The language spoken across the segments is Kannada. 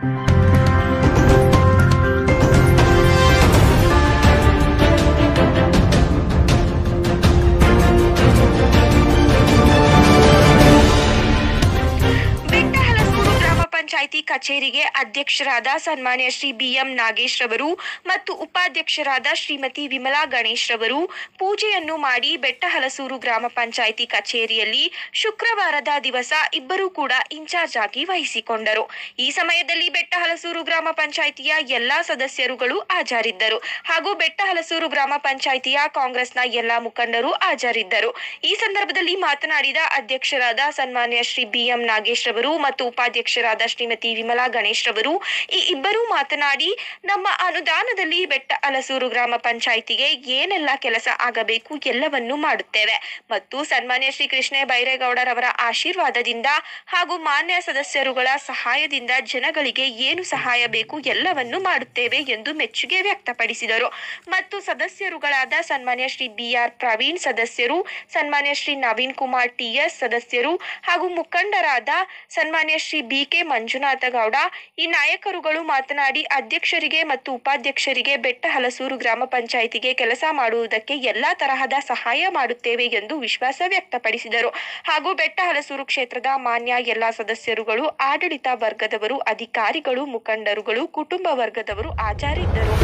ಬೆಟ್ಟಹಲಸೂರು ಗ್ರಾಮ ಪಂಚಾಯಿತಿ ಕಚೇರಿಗೆ ಅಧ್ಯಕ್ಷರಾದ ಸನ್ಮಾನ್ಯ ಶ್ರೀ ಬಿಎಂ ನಾಗೇಶ್ ರವರು ಮತ್ತು ಉಪಾಧ್ಯಕ್ಷರಾದ ಶ್ರೀಮತಿ ವಿಮಲಾ ಗಣೇಶ್ ರವರು ಪೂಜೆಯನ್ನು ಮಾಡಿ ಬೆಟ್ಟಹಲಸೂರು ಗ್ರಾಮ ಪಂಚಾಯಿತಿ ಕಚೇರಿಯಲ್ಲಿ ಶುಕ್ರವಾರದ ದಿವಸ ಇಬ್ಬರೂ ಕೂಡ ಇನ್ಚಾರ್ಜ್ ಆಗಿ ವಹಿಸಿಕೊಂಡರು ಈ ಸಮಯದಲ್ಲಿ ಬೆಟ್ಟಹಲಸೂರು ಗ್ರಾಮ ಪಂಚಾಯಿತಿಯ ಎಲ್ಲಾ ಸದಸ್ಯರುಗಳು ಹಾಜರಿದ್ದರು ಹಾಗೂ ಬೆಟ್ಟಹಲಸೂರು ಗ್ರಾಮ ಪಂಚಾಯಿತಿಯ ಕಾಂಗ್ರೆಸ್ನ ಎಲ್ಲಾ ಮುಖಂಡರು ಹಾಜರಿದ್ದರು ಈ ಸಂದರ್ಭದಲ್ಲಿ ಮಾತನಾಡಿದ ಅಧ್ಯಕ್ಷರಾದ ಸನ್ಮಾನ್ಯ ಶ್ರೀ ಬಿಎಂ ನಾಗೇಶ್ ರವರು ಮತ್ತು ಉಪಾಧ್ಯಕ್ಷರಾದ ಶ್ರೀಮತಿ ವಿಮಲಾ ಗಣೇಶ್ ರವರು ಈ ಇಬ್ಬರೂ ಮಾತನಾಡಿ ನಮ್ಮ ಅನುದಾನದಲ್ಲಿ ಬೆಟ್ಟ ಹಲಸೂರು ಗ್ರಾಮ ಪಂಚಾಯಿತಿಗೆ ಏನೆಲ್ಲ ಕೆಲಸ ಆಗಬೇಕು ಎಲ್ಲವನ್ನೂ ಮಾಡುತ್ತೇವೆ ಮತ್ತು ಸನ್ಮಾನ್ಯ ಶ್ರೀ ಕೃಷ್ಣ ಬೈರೇಗೌಡರವರ ಆಶೀರ್ವಾದದಿಂದ ಹಾಗೂ ಮಾನ್ಯ ಸದಸ್ಯರುಗಳ ಸಹಾಯದಿಂದ ಜನಗಳಿಗೆ ಏನು ಸಹಾಯ ಬೇಕು ಎಲ್ಲವನ್ನು ಮಾಡುತ್ತೇವೆ ಎಂದು ಮೆಚ್ಚುಗೆ ವ್ಯಕ್ತಪಡಿಸಿದರು ಮತ್ತು ಸದಸ್ಯರುಗಳಾದ ಸನ್ಮಾನ್ಯ ಶ್ರೀ ಬಿಆರ್ ಪ್ರವೀಣ್ ಸದಸ್ಯರು ಸನ್ಮಾನ್ಯ ಶ್ರೀ ನವೀನ್ ಕುಮಾರ್ ಟಿಎಸ್ ಸದಸ್ಯರು ಹಾಗೂ ಮುಖಂಡರಾದ ಸನ್ಮಾನ್ಯ ಶ್ರೀ ಬಿಕೆ ಮಂಜುನಾಥ ಗೌಡ ಈ ನಾಯಕರುಗಳು ಮಾತನಾಡಿ ಅಧ್ಯಕ್ಷರಿಗೆ ಮತ್ತು ಉಪಾಧ್ಯಕ್ಷರಿಗೆ ಬೆಟ್ಟ ಹಲಸೂರು ಗ್ರಾಮ ಪಂಚಾಯಿತಿಗೆ ಕೆಲಸ ಮಾಡುವುದಕ್ಕೆ ಎಲ್ಲಾ ತರಹದ ಸಹಾಯ ಮಾಡುತ್ತೇವೆ ಎಂದು ವಿಶ್ವಾಸ ವ್ಯಕ್ತಪಡಿಸಿದರು ಹಾಗೂ ಬೆಟ್ಟ ಹಲಸೂರು ಕ್ಷೇತ್ರದ ಮಾನ್ಯ ಎಲ್ಲಾ ಸದಸ್ಯರುಗಳು ಆಡಳಿತ ವರ್ಗದವರು ಅಧಿಕಾರಿಗಳು ಮುಖಂಡರುಗಳು ಕುಟುಂಬ ವರ್ಗದವರು ಹಾಜರಿದ್ದರು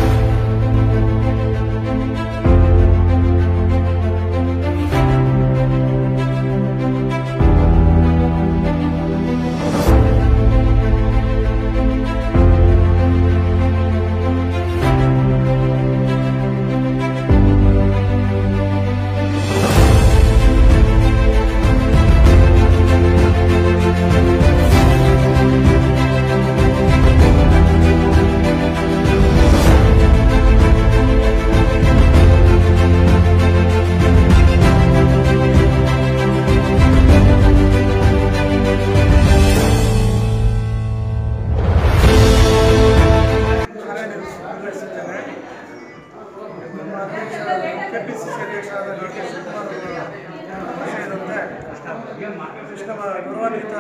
ಕಾರ್ಯನಿರ್ವಹಿಸುತ್ತೇನೆ ನಮ್ಮ ಅಧ್ಯಕ್ಷರಾದ ಕೆ ಪಿ ಸಿ ಸಿ ಅಧ್ಯಕ್ಷರಾದ ಡಿ ಕೆ ಶಿವಕುಮಾರ್ ವಿಷಯದಂತೆ ಕೃಷ್ಣ ಗೌರವಾನ್ವಿತ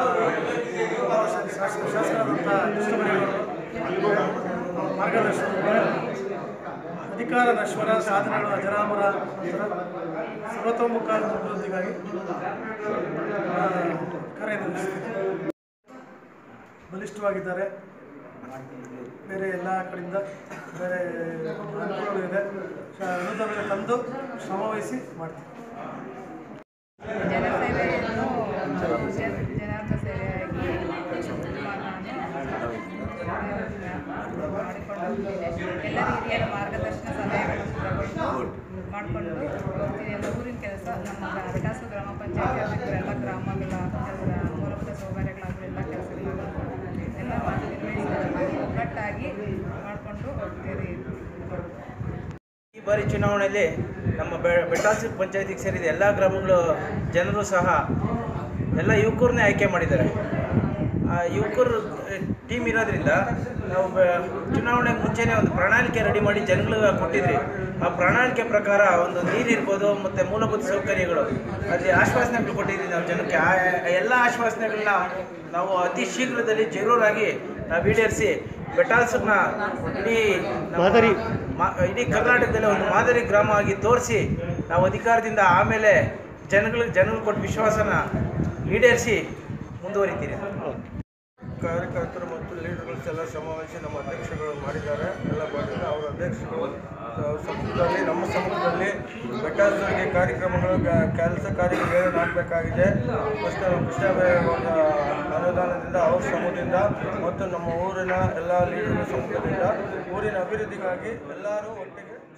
ಶಾಸಕ ಶಾಸಕರಾದಂಥ ಕೃಷ್ಣಮಣಿಯವರು ಮಾರ್ಗದರ್ಶನ ಅಧಿಕಾರ ನಶ್ವರ ಸಾಧನೆಗಳು ಅಜರಾಮರ ಸರ್ವತೋಮುಖ ಅಭಿವೃದ್ಧಿಗಾಗಿ ಆ, ಕಾರ್ಯನಿರ್ವಹಿಸುತ್ತೇನೆ ಬಲಿಷ್ಠವಾಗಿದ್ದಾರೆ ಬೇರೆ ಎಲ್ಲ ಕಡೆಯಿಂದ ಬೇರೆ ಅನುಕೂಲಗಳು ಇದೆ ಶ- ಅನುದಾನ ತಂದು ಶ್ರಮವಹಿಸಿ ಮಾಡ್ತೀವಿ ಜನಸೇವೆಯನ್ನು ಜನ- ಜನಾರ್ಥ ಸೇವೆಯಾಗಿ ಮಾಡಿಕೊಂಡು ಹೋಗ್ತಿದೆ ಎಲ್ಲ ಹಿರಿಯರ ಮಾರ್ಗದರ್ಶನ ಸಲಹೆಗಳನ್ನು ತಗೊಂಡು ಮಾಡಿಕೊಂಡು ಹೋಗ್ತೀನಿ ಎಲ್ಲ ಊರಿನ ಕೆಲಸ ನಮ್ಮ ವಿಕಾಸ ಗ್ರಾಮ ಪಂಚಾಯತಿ ಆಗಿರ್ಬೋದು ಎಲ್ಲ ಗ್ರಾಮಗಳ ಎಲ್ಲ ಮೂಲಭೂತ ಸೌಕರ್ಯಗಳಾಗಲಿ ಎಲ್ಲ ಕೆಲಸಗಳಾಗಲಿ ಎಲ್ಲ ಮಾಡಿ ನಿರ್ವಹಿಸಿ ಒಗ್ಗಟ್ಟಾಗಿ ಮಾಡಿಕೊಂಡು ಹೋಗ್ತೀರಿ ಈ ಬಾರಿ ಚುನಾವಣೆಯಲ್ಲಿ ನಮ್ಮ ಬೆ ಬೆಟ್ಟಾಸಿ ಪಂಚಾಯತಿಗೆ ಸೇರಿದ ಎಲ್ಲ ಗ್ರಾಮಗಳು ಜನರು ಸಹ ಎಲ್ಲ ಯುವಕರನ್ನೇ ಆಯ್ಕೆ ಮಾಡಿದ್ದಾರೆ ಆ ಯುವಕರು ಟೀಮ್ ಇರೋದ್ರಿಂದ ನಾವು ಬೆ- ಚುನಾವಣೆಗೆ ಮುಂಚೆನೇ ಒಂದು ಪ್ರಣಾಳಿಕೆ ರೆಡಿ ಮಾಡಿ ಜನಗಳಿಗೆ ಕೊಟ್ಟಿದ್ರಿ ಆ ಪ್ರಣಾಳಿಕೆ ಪ್ರಕಾರ ಒಂದು ನೀರು ಇರ್ಬೋದು ಮತ್ತು ಮೂಲಭೂತ ಸೌಕರ್ಯಗಳು ಅಲ್ಲಿ ಆಶ್ವಾಸನೆಗಳು ಕೊಟ್ಟಿದ್ರಿ ನಾವು ಜನಕ್ಕೆ ಆ ಎಲ್ಲ ಆಶ್ವಾಸನೆಗಳನ್ನ ನಾವು ಅತಿ ಶೀಘ್ರದಲ್ಲಿ ಜರೂರಾಗಿ ನಾವು ಈಡೇರಿಸಿ ಬೆಟಾಲ್ಸನ್ನ ಇಡೀ ನಮ್ಮ ಮಾದರಿ. ಮಾ- ಇಡೀ ಕರ್ನಾಟಕದಲ್ಲಿ ಒಂದು ಮಾದರಿ ಗ್ರಾಮ ಆಗಿ ತೋರಿಸಿ ನಾವು ಅಧಿಕಾರದಿಂದ ಆಮೇಲೆ ಜನಗಳಿಗೆ ಜನಗಳು ಕೊಟ್ಟ ವಿಶ್ವಾಸನ ಈಡೇರಿಸಿ ಮುಂದುವರಿತೀರಿ ಕಾರ್ಯಕರ್ತರು ಮತ್ತು ಲೀಡರ್ಗಳು ಎಲ್ಲ ಸಮಾವೇಶ ನಮ್ಮ ಅಧ್ಯಕ್ಷರುಗಳು ಮಾಡಿದ್ದಾರೆ ಎಲ್ಲ ಮಾಡಿದ್ದಾರೆ ಅವರ ಅಧ್ಯಕ್ಷರುಗಳು ಅವ್ರ ಸಮ್ಮುಖದಲ್ಲಿ ನಮ್ಮ ಸಮ್ಮುಖದಲ್ಲಿ ಬೆಟ್ಟಾಸರಿಗೆ ಕಾರ್ಯಕ್ರಮಗಳು ಗ- ಕೆಲಸ ಕಾರ್ಯಗಳು ಏನೇನು ಆಗಬೇಕಾಗಿದೆ ಕೃಷ್ಣ ಕೃಷ್ಣಬೈರೇಗೌಡ ಅನುದಾನದಿಂದ ಅವ್ರ ಸಮೂಹದಿಂದ ಮತ್ತು ನಮ್ಮ ಊರಿನ ಎಲ್ಲ ಲೀಡರ್ಗಳ ಸಮ್ಮುಖದಿಂದ ಊರಿನ ಅಭಿವೃದ್ಧಿಗಾಗಿ ಎಲ್ಲರೂ ಒಟ್ಟಿಗೆ